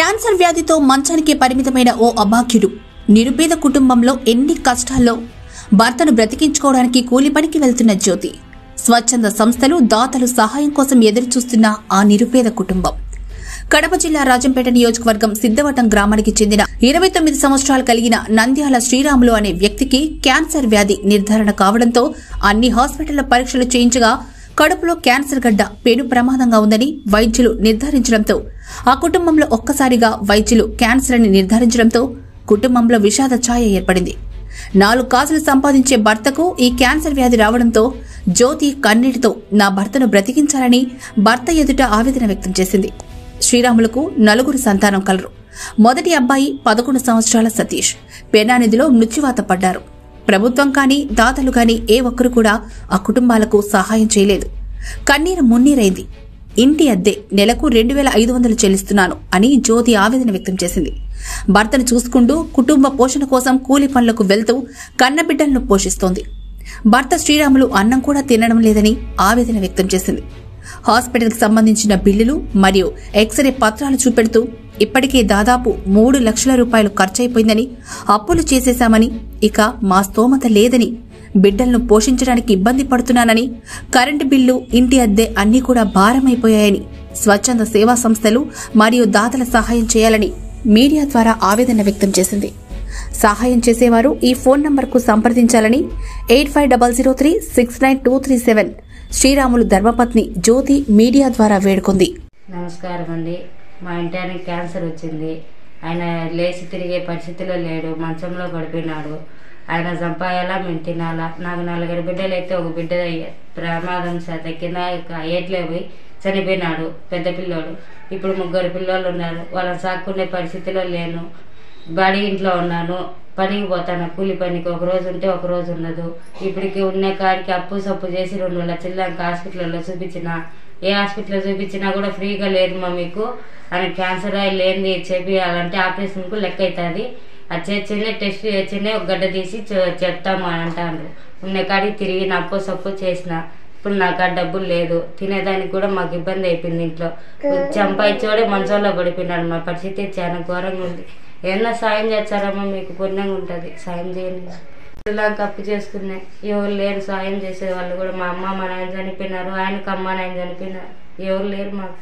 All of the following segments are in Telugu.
క్యాన్సర్ వ్యాధితో మంచానికి పరిమితమైన ఓ అభాగ్యుడు నిరుపేద కుటుంబంలో ఎన్ని కష్టాల్లో భర్తను బ్రతికించుకోవడానికి కూలి పనికి వెళ్తున్న జ్యోతి స్వచ్ఛంద సంస్థలు దాతలు సహాయం కోసం ఎదురుచూస్తున్న ఆ నిరుపేద కుటుంబం కడప జిల్లా రాజంపేట నియోజకవర్గం సిద్దవటం గ్రామానికి చెందిన ఇరవై తొమ్మిది సంవత్సరాలు కలిగిన నంద్యాల శ్రీరాములు అనే వ్యక్తికి క్యాన్సర్ వ్యాధి నిర్ధారణ కావడంతో అన్ని హాస్పిటళ్ల పరీక్షలు చేయించగా కడుపులో క్యాన్సర్ గడ్డ పెను ప్రమాదంగా ఉందని వైద్యులు నిర్ధారించడంతో ఆ కుటుంబంలో ఒక్కసారిగా వైద్యులు క్యాన్సర్ అని నిర్ధారించడంతో కుటుంబంలో విషాద ఛాయ ఏర్పడింది నాలుగు కాసులు సంపాదించే భర్తకు ఈ క్యాన్సర్ వ్యాధి రావడంతో జ్యోతి కన్నీటితో నా భర్తను బ్రతికించాలని భర్త ఎదుట ఆవేదన వ్యక్తం చేసింది శ్రీరాములకు నలుగురు సంతానం కలరు మొదటి అబ్బాయి పదకొండు సంవత్సరాల సతీష్ పెనానిధిలో మృత్యువాత పడ్డారు ప్రభుత్వం కానీ దాతలు కానీ ఏ ఒక్కరు కూడా ఆ కుటుంబాలకు సహాయం చేయలేదు కన్నీరు మున్నీరైంది ఇంటి అద్దె నెలకు రెండు వేల ఐదు వందలు చెల్లిస్తున్నాను అని జ్యోతి ఆవేదన వ్యక్తం చేసింది భర్తను చూసుకుంటూ కుటుంబ పోషణ కోసం కూలి పనులకు వెళ్తూ కన్నబిడ్డలను పోషిస్తోంది భర్త శ్రీరాములు అన్నం కూడా తినడం లేదని ఆవేదన వ్యక్తం చేసింది హాస్పిటల్కి సంబంధించిన బిల్లులు మరియు ఎక్స్రే పత్రాలు చూపెడుతూ ఇప్పటికే దాదాపు మూడు లక్షల రూపాయలు ఖర్చయిపోయిందని అప్పులు చేసేశామని ఇక మా స్తోమత లేదని బిడ్డలను పోషించడానికి ఇబ్బంది పడుతున్నానని కరెంటు బిల్లు ఇంటి అద్దె అన్నీ కూడా భారమైపోయాయని స్వచ్ఛంద సేవా సంస్థలు మరియు దాతల సహాయం చేయాలని మీడియా ద్వారా ఆవేదన వ్యక్తం చేసింది సహాయం చేసేవారు ఈ ఫోన్ నంబర్కు సంప్రదించాలని eight five double zero three six nine two three seven Sriramulu ధర్మపత్ని జ్యోతి మీడియా ద్వారా వేడుకుంది నమస్కారం అండి మా ఇంటి ఆయనకి క్యాన్సర్ వచ్చింది ఆయన లేచి తిరిగే పరిస్థితిలో లేడు మంచంలో పడిపోయినాడు ఆయన చంపాయాలా మేము తినాలా నాకు నలుగురు బిడ్డలు అయితే ఒక బిడ్డ ప్రమాదం చేత కింద ఏట్లే పోయి చనిపోయినాడు పెద్ద పిల్లోడు ఇప్పుడు ముగ్గురు పిల్లోళ్ళు ఉన్నారు వాళ్ళని సాక్కునే పరిస్థితిలో లేను బడి ఇంట్లో ఉన్నాను పనికి పోతాను కూలి పనికి ఒక రోజు ఉంటే ఒక రోజు ఉండదు ఇప్పటికి ఉన్న కాడికి అప్పు సప్పు చేసి రెండు లక్షల దాకా హాస్పిటల్లో చూపించిన ఏ హాస్పిటల్లో చూపించినా కూడా ఫ్రీగా లేదు మా మీకు అని క్యాన్సర్ లేనిది చేపియాలంటే ఆపరేషన్కు లెక్క అవుతుంది అది చేర్చిందే టెస్ట్ చేర్చిందే ఒక గడ్డ తీసి చె- చెప్తాము అని అంటారు ఉన్న కాడికి తిరిగి నప్పు సప్పు చేసిన ఇప్పుడు నాకు ఆ డబ్బులు లేదు తినేదానికి కూడా మాకు ఇబ్బంది అయిపోయింది ఇంట్లో చంపాయిచ్చోడే మంచంలో పడిపోయినాడు మా పరిస్థితి చాలా ఘోరంగా ఉంది ఏమన్నా సాయం చేస్తారమ్మా మీకు పుణ్యంగా ఉంటుంది సాయం చేయండి ఇలా అప్పు చేసుకున్నాయి ఎవరు లేరు సాయం చేసే వాళ్ళు కూడా మా అమ్మ మా నాయన చనిపోయినారు ఆయనకు అమ్మ నాయన చనిపోయినారు ఎవరు లేరు మాకు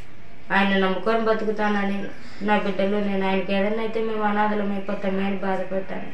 ఆయన నమ్ముకొని బతుకుతానని నా బిడ్డలు నేను ఆయనకి ఏదైనా అయితే మేము అనాథలం అయిపోతాం నేను బాధపడతాను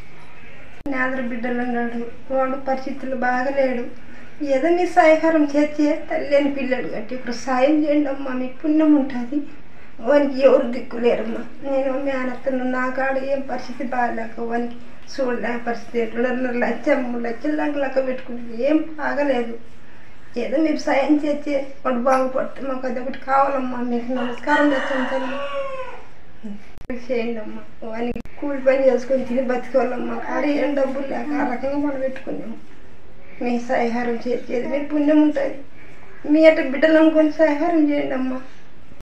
నాదర బిడ్డలు ఉన్నాడు వాడు పరిస్థితులు బాగలేడు ఏదో మీ సహాయం చేస్తే తల్లి అని పిల్లడు కట్టి ఇప్పుడు సాయం చేయండి అమ్మా మీకు పుణ్యం ఉంటుంది వానికి ఎవరు దిక్కులేరమ్మా నేను మేనత్తను నా కాడ ఏం పరిస్థితి బాగాలేక వానికి చూడలేక పరిస్థితి రెండున్నర లక్ష మూడు లక్షల దాకా లెక్క పెట్టుకుంది ఏం బాగలేదు ఏదో మీరు సాయం చేస్తే వాడు బాగుపడితే మాకు అదొకటి కావాలమ్మా మీకు నమస్కారం తెచ్చాను తల్లి చేయండి అమ్మా వానికి కూలి పని చేసుకొని తిని బతికోవాలమ్మా కాడ ఏం డబ్బులు లేక ఆ రకంగా మనం పెట్టుకున్నాము మీ సహాయం చేసేది మీరు పుణ్యం ఉంటుంది మీ అట్ట బిడ్డలు అనుకొని సహాయం చేయండి అమ్మా